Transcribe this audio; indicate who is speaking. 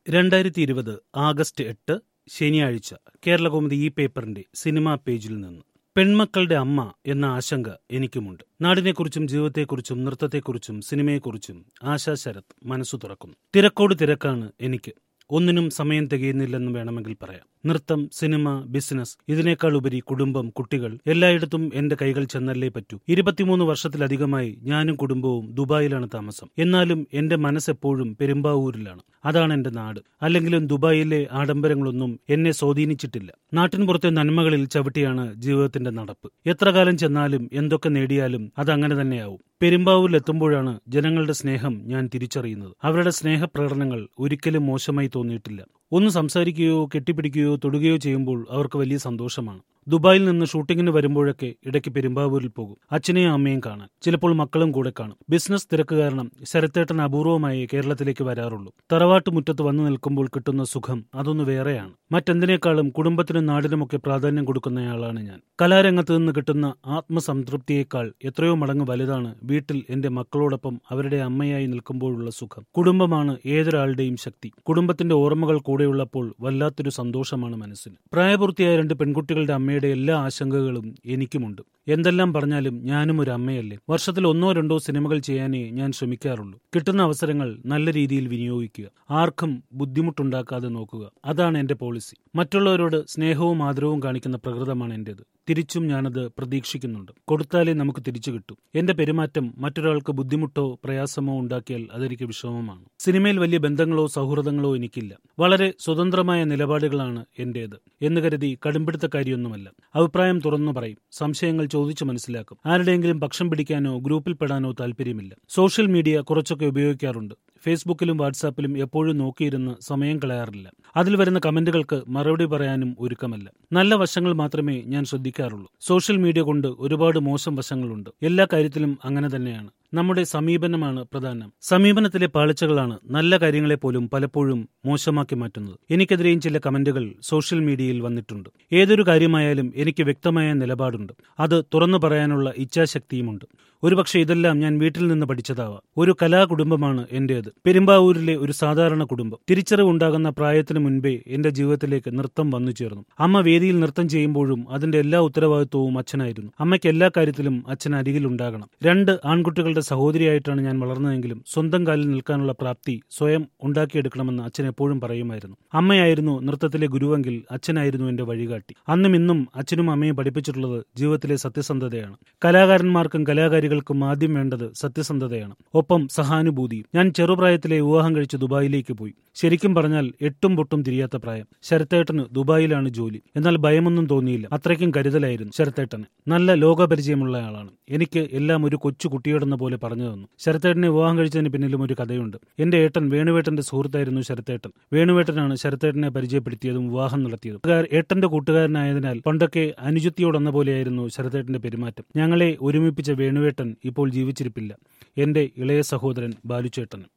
Speaker 1: രണ്ടായിരത്തി ഇരുപത് ആഗസ്റ്റ് എട്ട് ശനിയാഴ്ച കേരളകൗമുദി ഈ പേപ്പറിന്റെ സിനിമാ പേജിൽ നിന്ന് പെൺമക്കളുടെ അമ്മ എന്ന ആശങ്ക എനിക്കുമുണ്ട് നാടിനെക്കുറിച്ചും ജീവിതത്തെക്കുറിച്ചും നൃത്തത്തെക്കുറിച്ചും സിനിമയെക്കുറിച്ചും ആശാ ശരത് മനസ്സു തുറക്കുന്നു തിരക്കോട് തിരക്കാണ് എനിക്ക് ഒന്നിനും സമയം തികയുന്നില്ലെന്ന് വേണമെങ്കിൽ പറയാം നൃത്തം സിനിമ ബിസിനസ് ഇതിനേക്കാൾ ഉപരി കുടുംബം കുട്ടികൾ എല്ലായിടത്തും എന്റെ കൈകൾ ചെന്നല്ലേ പറ്റൂ ഇരുപത്തിമൂന്ന് വർഷത്തിലധികമായി ഞാനും കുടുംബവും ദുബായിലാണ് താമസം എന്നാലും എന്റെ മനസ്സെപ്പോഴും പെരുമ്പാവൂരിലാണ് അതാണ് എന്റെ നാട് അല്ലെങ്കിലും ദുബായിലെ ആഡംബരങ്ങളൊന്നും എന്നെ സ്വാധീനിച്ചിട്ടില്ല നാട്ടിൻപുറത്തെ നന്മകളിൽ ചവിട്ടിയാണ് ജീവിതത്തിന്റെ നടപ്പ് എത്ര കാലം ചെന്നാലും എന്തൊക്കെ നേടിയാലും അതങ്ങനെ തന്നെയാവും പെരുമ്പാവൂരിൽ എത്തുമ്പോഴാണ് ജനങ്ങളുടെ സ്നേഹം ഞാൻ തിരിച്ചറിയുന്നത് അവരുടെ സ്നേഹപ്രകടനങ്ങൾ ഒരിക്കലും മോശമായി തോന്നിയിട്ടില്ല ഒന്ന് സംസാരിക്കുകയോ കെട്ടിപ്പിടിക്കുകയോ തൊടുകയോ ചെയ്യുമ്പോൾ അവർക്ക് വലിയ സന്തോഷമാണ് ദുബായിൽ നിന്ന് ഷൂട്ടിങ്ങിന് വരുമ്പോഴൊക്കെ ഇടയ്ക്ക് പെരുമ്പാവൂരിൽ പോകും അച്ഛനെയും അമ്മയും കാണാൻ ചിലപ്പോൾ മക്കളും കൂടെ കാണും ബിസിനസ് തിരക്ക് കാരണം ശരത്തേട്ടൻ അപൂർവമായി കേരളത്തിലേക്ക് വരാറുള്ളൂ തറവാട്ട് മുറ്റത്ത് വന്നു നിൽക്കുമ്പോൾ കിട്ടുന്ന സുഖം അതൊന്ന് വേറെയാണ് മറ്റെന്തിനേക്കാളും കുടുംബത്തിനും നാടിനുമൊക്കെ പ്രാധാന്യം കൊടുക്കുന്നയാളാണ് ഞാൻ കലാരംഗത്ത് നിന്ന് കിട്ടുന്ന ആത്മസംതൃപ്തിയേക്കാൾ എത്രയോ മടങ്ങ് വലുതാണ് വീട്ടിൽ എന്റെ മക്കളോടൊപ്പം അവരുടെ അമ്മയായി നിൽക്കുമ്പോഴുള്ള സുഖം കുടുംബമാണ് ഏതൊരാളുടെയും ശക്തി കുടുംബത്തിന്റെ ഓർമ്മകൾ കൂടെയുള്ളപ്പോൾ വല്ലാത്തൊരു സന്തോഷമാണ് മനസ്സിന് പ്രായപൂർത്തിയായ രണ്ട് പെൺകുട്ടികളുടെ അമ്മയുടെ എല്ലാ ആശങ്കകളും എനിക്കുമുണ്ട് എന്തെല്ലാം പറഞ്ഞാലും ഞാനും ഒരു അമ്മയല്ലേ വർഷത്തിൽ ഒന്നോ രണ്ടോ സിനിമകൾ ചെയ്യാനേ ഞാൻ ശ്രമിക്കാറുള്ളൂ കിട്ടുന്ന അവസരങ്ങൾ നല്ല രീതിയിൽ വിനിയോഗിക്കുക ആർക്കും ബുദ്ധിമുട്ടുണ്ടാക്കാതെ നോക്കുക അതാണ് എന്റെ പോളിസി മറ്റുള്ളവരോട് സ്നേഹവും ആദരവും കാണിക്കുന്ന പ്രകൃതമാണ് എന്റേത് തിരിച്ചും ഞാനത് പ്രതീക്ഷിക്കുന്നുണ്ട് കൊടുത്താലേ നമുക്ക് തിരിച്ചു കിട്ടും എന്റെ പെരുമാറ്റം മറ്റൊരാൾക്ക് ബുദ്ധിമുട്ടോ പ്രയാസമോ ഉണ്ടാക്കിയാൽ അതെനിക്ക് വിഷമമാണ് സിനിമയിൽ വലിയ ബന്ധങ്ങളോ സൗഹൃദങ്ങളോ എനിക്കില്ല വളരെ സ്വതന്ത്രമായ നിലപാടുകളാണ് എന്റേത് എന്ന് കരുതി കടുംപിടുത്തക്കാരിയൊന്നുമല്ല അഭിപ്രായം തുറന്നു പറയും സംശയങ്ങൾ ചോദിച്ചു മനസ്സിലാക്കും ആരുടെയെങ്കിലും പക്ഷം പിടിക്കാനോ ഗ്രൂപ്പിൽ പെടാനോ താല്പര്യമില്ല സോഷ്യൽ മീഡിയ കുറച്ചൊക്കെ ഉപയോഗിക്കാറുണ്ട് ഫേസ്ബുക്കിലും വാട്സാപ്പിലും എപ്പോഴും നോക്കിയിരുന്ന് സമയം കളയാറില്ല അതിൽ വരുന്ന കമന്റുകൾക്ക് മറുപടി പറയാനും ഒരുക്കമല്ല നല്ല വശങ്ങൾ മാത്രമേ ഞാൻ ശ്രദ്ധിക്കാറുള്ളൂ സോഷ്യൽ മീഡിയ കൊണ്ട് ഒരുപാട് മോശം വശങ്ങളുണ്ട് എല്ലാ കാര്യത്തിലും അങ്ങനെ തന്നെയാണ് നമ്മുടെ സമീപനമാണ് പ്രധാനം സമീപനത്തിലെ പാളിച്ചകളാണ് നല്ല കാര്യങ്ങളെ പോലും പലപ്പോഴും മോശമാക്കി മാറ്റുന്നത് എനിക്കെതിരെയും ചില കമന്റുകൾ സോഷ്യൽ മീഡിയയിൽ വന്നിട്ടുണ്ട് ഏതൊരു കാര്യമായാലും എനിക്ക് വ്യക്തമായ നിലപാടുണ്ട് അത് തുറന്നു പറയാനുള്ള ഇച്ഛാശക്തിയുമുണ്ട് ഒരുപക്ഷെ ഇതെല്ലാം ഞാൻ വീട്ടിൽ നിന്ന് പഠിച്ചതാവാം ഒരു കലാകുടുംബമാണ് എന്റേത് പെരുമ്പാവൂരിലെ ഒരു സാധാരണ കുടുംബം തിരിച്ചറിവുണ്ടാകുന്ന പ്രായത്തിന് മുൻപേ എന്റെ ജീവിതത്തിലേക്ക് നൃത്തം വന്നു ചേർന്നു അമ്മ വേദിയിൽ നൃത്തം ചെയ്യുമ്പോഴും അതിന്റെ എല്ലാ ഉത്തരവാദിത്വവും അച്ഛനായിരുന്നു അമ്മയ്ക്ക് എല്ലാ കാര്യത്തിലും അച്ഛൻ അരികിൽ ഉണ്ടാകണം രണ്ട് ആൺകുട്ടികളുടെ സഹോദരിയായിട്ടാണ് ഞാൻ വളർന്നതെങ്കിലും സ്വന്തം കാലിൽ നിൽക്കാനുള്ള പ്രാപ്തി സ്വയം ഉണ്ടാക്കിയെടുക്കണമെന്ന് അച്ഛൻ എപ്പോഴും പറയുമായിരുന്നു അമ്മയായിരുന്നു നൃത്തത്തിലെ ഗുരുവെങ്കിൽ അച്ഛനായിരുന്നു എന്റെ വഴികാട്ടി അന്നും ഇന്നും അച്ഛനും അമ്മയും പഠിപ്പിച്ചിട്ടുള്ളത് ജീവിതത്തിലെ സത്യസന്ധതയാണ് കലാകാരന്മാർക്കും കലാകാരികൾക്കും ആദ്യം വേണ്ടത് സത്യസന്ധതയാണ് ഒപ്പം സഹാനുഭൂതിയും ഞാൻ ചെറുപ്രായത്തിലെ വിവാഹം കഴിച്ച് ദുബായിലേക്ക് പോയി ശരിക്കും പറഞ്ഞാൽ എട്ടും പൊട്ടും തിരിയാത്ത പ്രായം ശരത്തേട്ടന് ദുബായിലാണ് ജോലി എന്നാൽ ഭയമൊന്നും തോന്നിയില്ല അത്രയ്ക്കും കരുതലായിരുന്നു ശരത്തേട്ടന് നല്ല ലോകപരിചയമുള്ള ആളാണ് എനിക്ക് എല്ലാം ഒരു കൊച്ചു കുട്ടിയോടെന്ന പോലെ പറഞ്ഞു തന്നു ശരത്തേട്ടനെ വിവാഹം കഴിച്ചതിന് പിന്നിലും ഒരു കഥയുണ്ട് എന്റെ ഏട്ടൻ വേണുവേട്ടന്റെ സുഹൃത്തായിരുന്നു ശരത്തേട്ടൻ വേണുവേട്ടനാണ് ശരത്തേട്ടനെ പരിചയപ്പെടുത്തിയതും വിവാഹം നടത്തിയതും ഏട്ടന്റെ കൂട്ടുകാരനായതിനാൽ പണ്ടൊക്കെ അനുജത്തിയോടെന്ന പോലെയായിരുന്നു ശരത്തേട്ടന്റെ പെരുമാറ്റം ഞങ്ങളെ ഒരുമിപ്പിച്ച വേണുവേട്ടൻ ഇപ്പോൾ ജീവിച്ചിരിപ്പില്ല എന്റെ ഇളയ സഹോദരൻ ബാലുചേട്ടൻ